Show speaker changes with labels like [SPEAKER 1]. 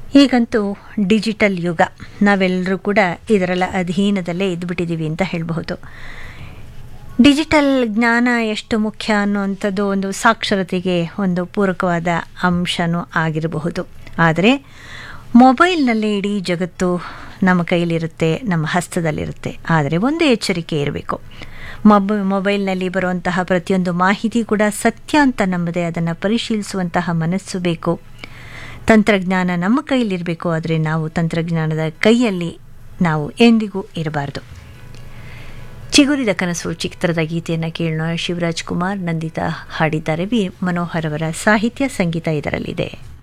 [SPEAKER 1] ಈಗಂತೂ ಡಿಜಿಟಲ್ ಯುಗ ನಾವೆಲ್ಲರೂ ಕೂಡ ಇದರ ಅಧೀನದಲ್ಲೇ ಇದ್ಬಿಟ್ಟಿದ್ದೀವಿ ಅಂತ ಹೇಳಬಹುದು ಡಿಜಿಟಲ್ ಜ್ಞಾನ ಎಷ್ಟು ಮುಖ್ಯ ಅನ್ನುವಂಥದ್ದು ಒಂದು ಸಾಕ್ಷರತೆಗೆ ಒಂದು ಪೂರಕವಾದ ಅಂಶನೂ ಆಗಿರಬಹುದು ಆದರೆ ಮೊಬೈಲ್ನಲ್ಲಿ ಇಡೀ ಜಗತ್ತು ನಮ್ಮ ಕೈಲಿರುತ್ತೆ ನಮ್ಮ ಹಸ್ತದಲ್ಲಿರುತ್ತೆ ಆದರೆ ಒಂದು ಎಚ್ಚರಿಕೆ ಇರಬೇಕು ಮೊಬ ಮೊಬೈಲ್ನಲ್ಲಿ ಬರುವಂತಹ ಪ್ರತಿಯೊಂದು ಮಾಹಿತಿ ಕೂಡ ಸತ್ಯ ಅಂತ ನಂಬದೆ ಅದನ್ನು ಪರಿಶೀಲಿಸುವಂತಹ ಮನಸ್ಸು ಬೇಕು ತಂತ್ರಜ್ಞಾನ ನಮ್ಮ ಕೈಯಲ್ಲಿರಬೇಕು ಆದರೆ ನಾವು ತಂತ್ರಜ್ಞಾನದ ಕೈಯಲ್ಲಿ ನಾವು ಎಂದಿಗೂ ಇರಬಾರ್ದು ಚಿಗುರಿದ ಕನಸು ಚಿತ್ರದ ಗೀತೆಯನ್ನು ಕೇಳೋಣ ಶಿವರಾಜ್ ಕುಮಾರ್ ನಂದಿತಾ ಹಾಡಿದ್ದಾರೆ ವಿ ಮನೋಹರ್ ಅವರ ಸಾಹಿತ್ಯ ಸಂಗೀತ ಇದರಲ್ಲಿದೆ